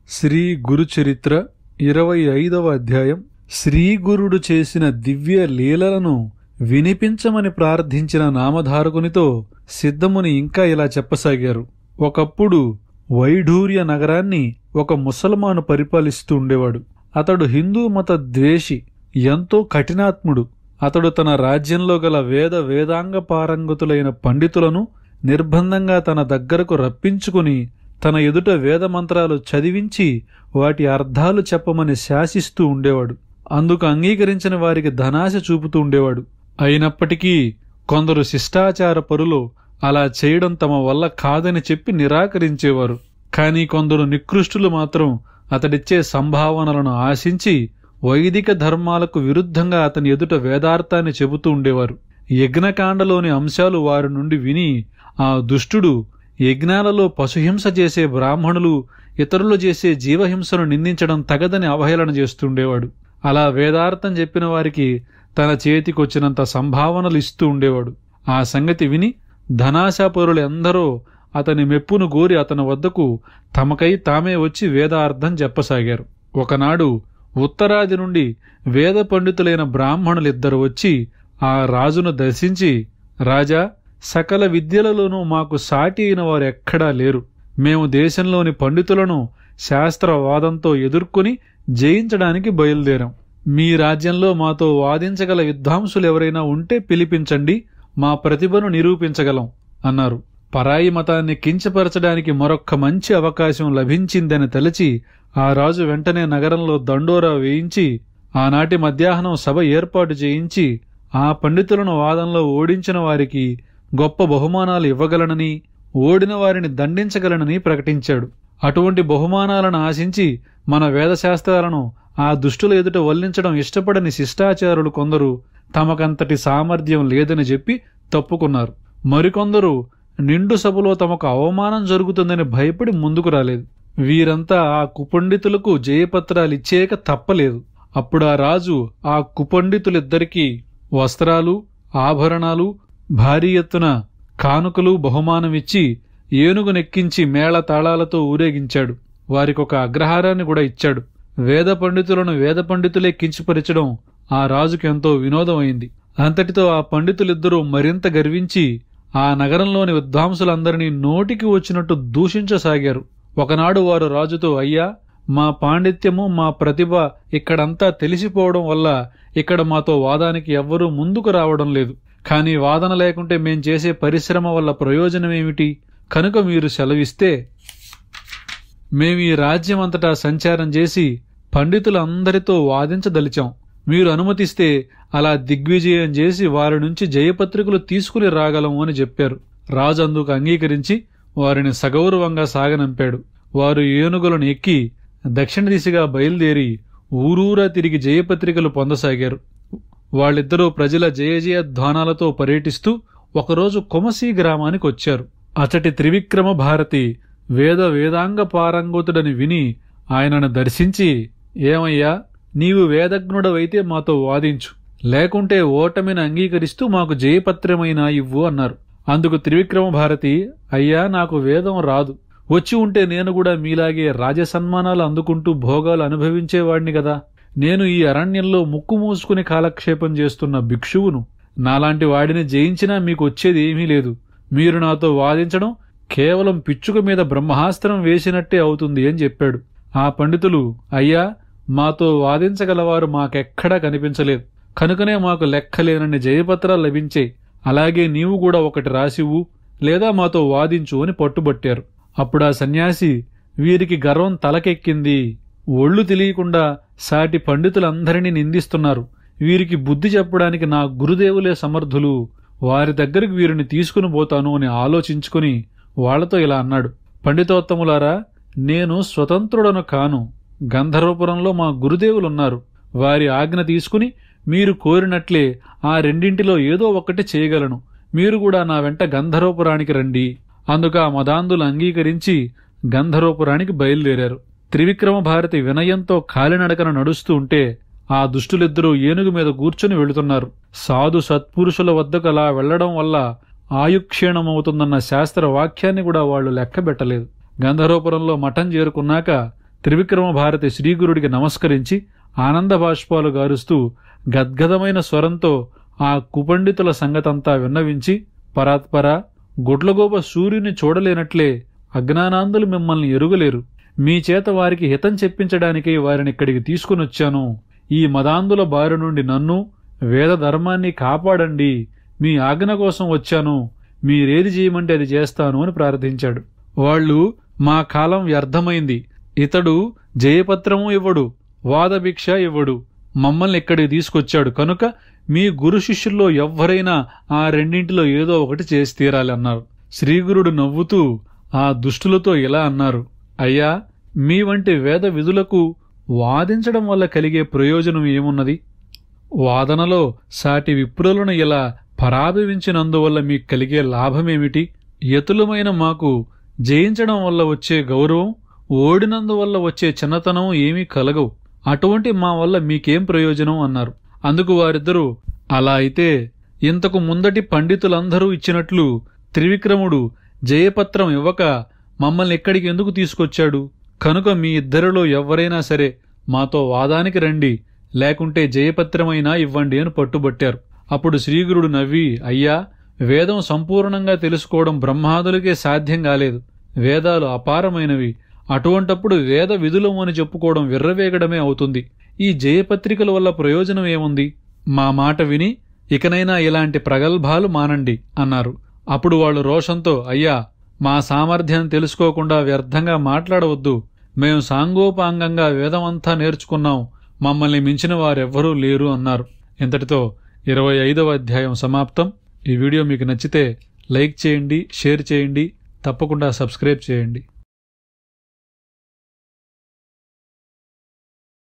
శ్రీ గురు చరిత్ర ఇరవై ఐదవ అధ్యాయం శ్రీ గురుడు చేసిన దివ్య లీలలను వినిపించమని ప్రార్థించిన నామధారకునితో సిద్ధముని ఇంకా ఇలా చెప్పసాగారు ఒకప్పుడు వైఢూర్య నగరాన్ని ఒక ముసల్మాను పరిపాలిస్తూ ఉండేవాడు అతడు హిందూ మత ద్వేషి ఎంతో కఠినాత్ముడు అతడు తన రాజ్యంలో గల వేద వేదాంగ పారంగతులైన పండితులను నిర్బంధంగా తన దగ్గరకు రప్పించుకుని తన ఎదుట వేద మంత్రాలు చదివించి వాటి అర్థాలు చెప్పమని శాసిస్తూ ఉండేవాడు అందుకు అంగీకరించిన వారికి ధనాశ చూపుతూ ఉండేవాడు అయినప్పటికీ కొందరు శిష్టాచార పరులు అలా చేయడం తమ వల్ల కాదని చెప్పి నిరాకరించేవారు కానీ కొందరు నికృష్టులు మాత్రం అతడిచ్చే సంభావనలను ఆశించి వైదిక ధర్మాలకు విరుద్ధంగా అతని ఎదుట వేదార్థాన్ని చెబుతూ ఉండేవారు యజ్ఞకాండలోని అంశాలు వారి నుండి విని ఆ దుష్టుడు యజ్ఞాలలో పశుహింస చేసే బ్రాహ్మణులు ఇతరులు చేసే జీవహింసను నిందించడం తగదని అవహేళన చేస్తుండేవాడు అలా వేదార్థం చెప్పిన వారికి తన చేతికొచ్చినంత సంభావనలు ఇస్తూ ఉండేవాడు ఆ సంగతి విని ధనాశాపరులు ఎందరో అతని మెప్పును గోరి అతని వద్దకు తమకై తామే వచ్చి వేదార్థం చెప్పసాగారు ఒకనాడు ఉత్తరాది నుండి వేద పండితులైన బ్రాహ్మణులిద్దరు వచ్చి ఆ రాజును దర్శించి రాజా సకల విద్యలలోనూ మాకు సాటి అయిన వారు ఎక్కడా లేరు మేము దేశంలోని పండితులను శాస్త్రవాదంతో ఎదుర్కొని జయించడానికి బయలుదేరాం మీ రాజ్యంలో మాతో వాదించగల విద్వాంసులు ఎవరైనా ఉంటే పిలిపించండి మా ప్రతిభను నిరూపించగలం అన్నారు పరాయి మతాన్ని కించపరచడానికి మరొక్క మంచి అవకాశం లభించిందని తలచి ఆ రాజు వెంటనే నగరంలో దండోరా వేయించి ఆనాటి మధ్యాహ్నం సభ ఏర్పాటు చేయించి ఆ పండితులను వాదంలో ఓడించిన వారికి గొప్ప బహుమానాలు ఇవ్వగలనని ఓడిన వారిని దండించగలనని ప్రకటించాడు అటువంటి బహుమానాలను ఆశించి మన వేదశాస్త్రాలను ఆ దుష్టుల ఎదుట వల్లించడం ఇష్టపడని శిష్టాచారులు కొందరు తమకంతటి సామర్థ్యం లేదని చెప్పి తప్పుకున్నారు మరికొందరు నిండు సభలో తమకు అవమానం జరుగుతుందని భయపడి ముందుకు రాలేదు వీరంతా ఆ కుపండితులకు జయపత్రాలిచ్చేక తప్పలేదు అప్పుడు ఆ రాజు ఆ కుపండితులిద్దరికీ వస్త్రాలు ఆభరణాలు భారీ ఎత్తున కానుకలు బహుమానమిచ్చి ఏనుగు నెక్కించి మేళ తాళాలతో ఊరేగించాడు వారికొక అగ్రహారాన్ని కూడా ఇచ్చాడు వేద పండితులను వేద పండితులే కించిపరచడం ఆ రాజుకి ఎంతో వినోదమైంది అంతటితో ఆ పండితులిద్దరూ మరింత గర్వించి ఆ నగరంలోని విద్వాంసులందరినీ నోటికి వచ్చినట్టు దూషించసాగారు ఒకనాడు వారు రాజుతో అయ్యా మా పాండిత్యము మా ప్రతిభ ఇక్కడంతా తెలిసిపోవడం వల్ల ఇక్కడ మాతో వాదానికి ఎవ్వరూ ముందుకు రావడం లేదు కానీ వాదన లేకుంటే మేం చేసే పరిశ్రమ వల్ల ప్రయోజనమేమిటి కనుక మీరు సెలవిస్తే మేము ఈ రాజ్యం అంతటా సంచారం చేసి పండితులందరితో వాదించదలిచాం మీరు అనుమతిస్తే అలా దిగ్విజయం చేసి వారి నుంచి జయపత్రికలు తీసుకుని రాగలము అని చెప్పారు రాజు అందుకు అంగీకరించి వారిని సగౌరవంగా సాగనంపాడు వారు ఏనుగులను ఎక్కి దక్షిణ దిశగా బయలుదేరి ఊరూరా తిరిగి జయపత్రికలు పొందసాగారు వాళ్ళిద్దరూ ప్రజల జయ జయ ధ్వానాలతో పర్యటిస్తూ ఒకరోజు కొమసీ గ్రామానికి వచ్చారు అచటి త్రివిక్రమ భారతి వేద వేదాంగ పారంగతుడని విని ఆయనను దర్శించి ఏమయ్యా నీవు వేదజ్ఞుడవైతే మాతో వాదించు లేకుంటే ఓటమిని అంగీకరిస్తూ మాకు జయపత్రమైనా ఇవ్వు అన్నారు అందుకు త్రివిక్రమ భారతి అయ్యా నాకు వేదం రాదు వచ్చి ఉంటే నేను కూడా మీలాగే రాజసన్మానాలు అందుకుంటూ భోగాలు అనుభవించేవాడిని కదా నేను ఈ అరణ్యంలో ముక్కు మూసుకుని కాలక్షేపం చేస్తున్న భిక్షువును నాలాంటి వాడిని జయించినా మీకు వచ్చేది ఏమీ లేదు మీరు నాతో వాదించడం కేవలం పిచ్చుక మీద బ్రహ్మాస్త్రం వేసినట్టే అవుతుంది అని చెప్పాడు ఆ పండితులు అయ్యా మాతో వాదించగలవారు మాకెక్కడా కనిపించలేదు కనుకనే మాకు లెక్కలేనన్ని జయపత్రాలు లభించాయి అలాగే నీవు కూడా ఒకటి రాసివు లేదా మాతో వాదించు అని పట్టుబట్టారు అప్పుడు ఆ సన్యాసి వీరికి గర్వం తలకెక్కింది ఒళ్ళు తెలియకుండా సాటి పండితులందరినీ నిందిస్తున్నారు వీరికి బుద్ధి చెప్పడానికి నా గురుదేవులే సమర్థులు వారి దగ్గరికి వీరిని తీసుకుని పోతాను అని ఆలోచించుకుని వాళ్లతో ఇలా అన్నాడు పండితోత్తములారా నేను స్వతంత్రుడను కాను గంధర్వపురంలో మా గురుదేవులున్నారు వారి ఆజ్ఞ తీసుకుని మీరు కోరినట్లే ఆ రెండింటిలో ఏదో ఒకటి చేయగలను మీరు కూడా నా వెంట గంధర్వపురానికి రండి అందుకు ఆ మదాంధులు అంగీకరించి గంధర్వపురానికి బయలుదేరారు త్రివిక్రమ భారతి వినయంతో కాలినడకన నడుస్తూ ఉంటే ఆ దుష్టులిద్దరూ ఏనుగు మీద కూర్చుని వెళుతున్నారు సాధు సత్పురుషుల వద్దకు అలా వెళ్లడం వల్ల ఆయుక్షీణమవుతుందన్న శాస్త్ర వాక్యాన్ని కూడా వాళ్లు లెక్కబెట్టలేదు గంధర్వపురంలో మఠం చేరుకున్నాక త్రివిక్రమ భారతి శ్రీగురుడికి నమస్కరించి ఆనంద బాష్పాలు గారుస్తూ గద్గదమైన స్వరంతో ఆ కుపండితుల సంగతంతా విన్నవించి పరాత్పర గుడ్లగోప సూర్యుని చూడలేనట్లే అజ్ఞానాంధులు మిమ్మల్ని ఎరుగలేరు మీ చేత వారికి హితం చెప్పించడానికి వారిని ఇక్కడికి తీసుకునొచ్చాను ఈ మదాంధుల బారి నుండి నన్ను వేద ధర్మాన్ని కాపాడండి మీ ఆజ్ఞ కోసం వచ్చాను మీరేది చేయమంటే అది చేస్తాను అని ప్రార్థించాడు వాళ్ళు మా కాలం వ్యర్థమైంది ఇతడు జయపత్రము ఇవ్వడు వాదభిక్ష ఇవ్వడు మమ్మల్ని ఇక్కడికి తీసుకొచ్చాడు కనుక మీ గురు శిష్యుల్లో ఎవ్వరైనా ఆ రెండింటిలో ఏదో ఒకటి చేసి తీరాలి అన్నారు శ్రీగురుడు నవ్వుతూ ఆ దుష్టులతో ఇలా అన్నారు అయ్యా మీ వంటి వేద విధులకు వాదించడం వల్ల కలిగే ప్రయోజనం ఏమున్నది వాదనలో సాటి విప్రులను ఇలా పరాభవించినందువల్ల మీకు కలిగే లాభమేమిటి యతులమైన మాకు జయించడం వల్ల వచ్చే గౌరవం ఓడినందువల్ల వచ్చే చిన్నతనం ఏమీ కలగవు అటువంటి మా వల్ల మీకేం ప్రయోజనం అన్నారు అందుకు వారిద్దరూ అలా అయితే ఇంతకు ముందటి పండితులందరూ ఇచ్చినట్లు త్రివిక్రముడు జయపత్రం ఇవ్వక మమ్మల్ని ఇక్కడికి ఎందుకు తీసుకొచ్చాడు కనుక మీ ఇద్దరిలో ఎవ్వరైనా సరే మాతో వాదానికి రండి లేకుంటే జయపత్రమైనా ఇవ్వండి అని పట్టుబట్టారు అప్పుడు శ్రీగురుడు నవ్వి అయ్యా వేదం సంపూర్ణంగా తెలుసుకోవడం బ్రహ్మాదులకే సాధ్యం కాలేదు వేదాలు అపారమైనవి అటువంటప్పుడు వేద విధులము అని చెప్పుకోవడం విర్రవేగడమే అవుతుంది ఈ జయపత్రికల వల్ల ప్రయోజనం ఏముంది మా మాట విని ఇకనైనా ఇలాంటి ప్రగల్భాలు మానండి అన్నారు అప్పుడు వాళ్ళు రోషంతో అయ్యా మా సామర్థ్యం తెలుసుకోకుండా వ్యర్థంగా మాట్లాడవద్దు మేము సాంగోపాంగంగా వేదమంతా నేర్చుకున్నాం మమ్మల్ని మించిన వారెవ్వరూ లేరు అన్నారు ఇంతటితో ఇరవై ఐదవ అధ్యాయం సమాప్తం ఈ వీడియో మీకు నచ్చితే లైక్ చేయండి షేర్ చేయండి తప్పకుండా సబ్స్క్రైబ్ చేయండి